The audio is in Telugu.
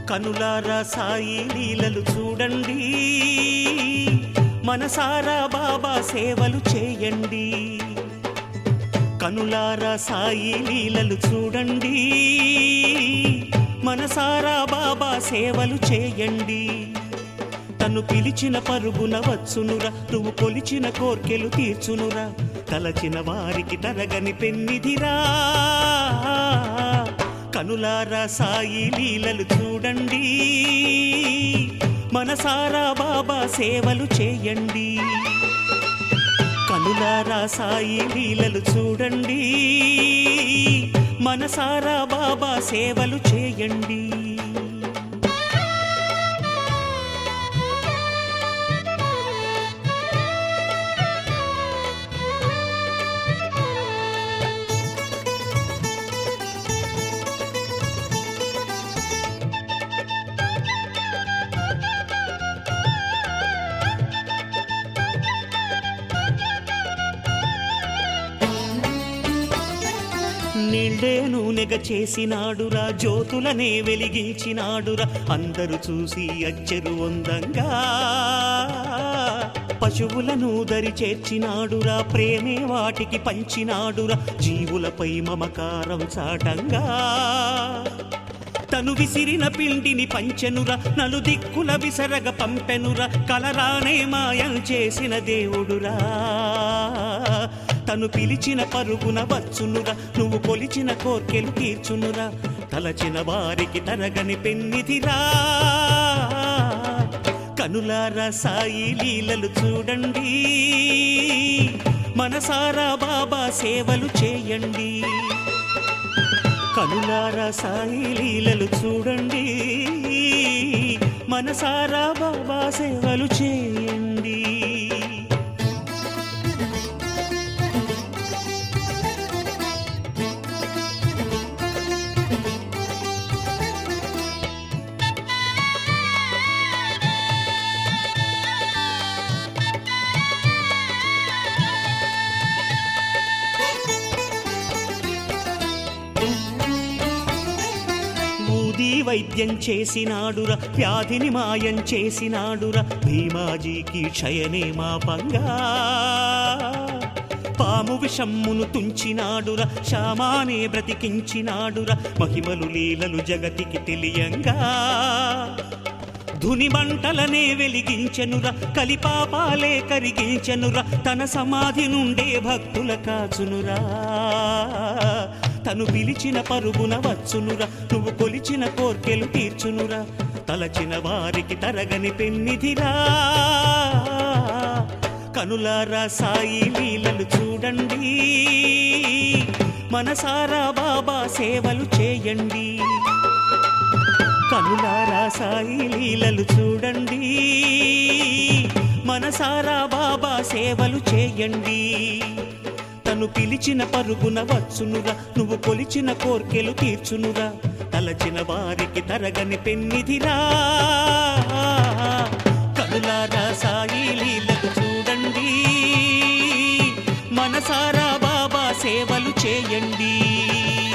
కనులారా సాయి లీలలు చూడండి మనసారా బాబా సేవలు చేయండి కనులారా సాయి లీలలు చూడండి మనసారా బాబా సేవలు చేయండి తను పిలిచిన పరుగున వచ్చునురా నువ్వు కొలిచిన కోర్కెలు తీర్చునురా తలచిన వారికి తరగని పెన్నిధిరా కనులారా సాయి లీలలు చూడండి మనసారా బాబా సేవలు చేయండి కనులారా సాయి లీలలు చూడండి మనసారా బాబా సేవలు చేయండి నీళ్ళే నూనెగ చేసినాడురా జ్యోతులనే వెలిగించినాడురా అందరూ చూసి అచ్చరు వందంగా పశువులను దరి చేర్చినాడురా ప్రేమే వాటికి పంచినాడురా జీవులపై మమకారం చాటంగా తను విసిరిన పిండిని పంచెనురా నలు దిక్కుల విసరగ పంపెనురా కలరానే మాయం చేసిన దేవుడురా తను పిలిచిన పరుగున వచ్చునురా నువ్వు కొలిచిన కోర్కెలు తీర్చునురా తలచిన వారికి తరగని పెన్నిధిరా కనులారా సాయి లీలలు చూడండి మనసారా బాబా సేవలు చేయండి కనులారా సాయి లీలలు చూడండి మనసారా బాబా సేవలు చేయండి ఊది వైద్యం చేసినాడురా వ్యాధిని మాయం చేసినాడురా భీమాజీకి క్షయనే మా పంగా పాము విషమ్మును తుంచినాడురా శామానే బ్రతికించినాడురా మహిమలు లీలలు జగతికి తెలియంగా ధుని మంటలనే వెలిగించెనురా కలిపాపాలే కరిగించెనురా తన సమాధి నుండే భక్తుల కాచునురా తను పిలిచిన పరుగున వచ్చునురా నువ్వు కొలిచిన కోర్కెలు తీర్చునురా తలచిన వారికి తరగని పెన్నిధిరా కనులారా సాయి లీలలు చూడండి మనసారా బాబా సేవలు చేయండి కనులారా సాయి లీలలు చూడండి మనసారా బాబా సేవలు చేయండి తను పిలిచిన పరుగున వచ్చునురా నువ్వు కొలిచిన కోర్కెలు తీర్చునురా తలచిన వారికి తరగని పెన్నిధిరా కనులారా సాయి లీలలు చూడండి మనసారా బాబా సేవలు చేయండి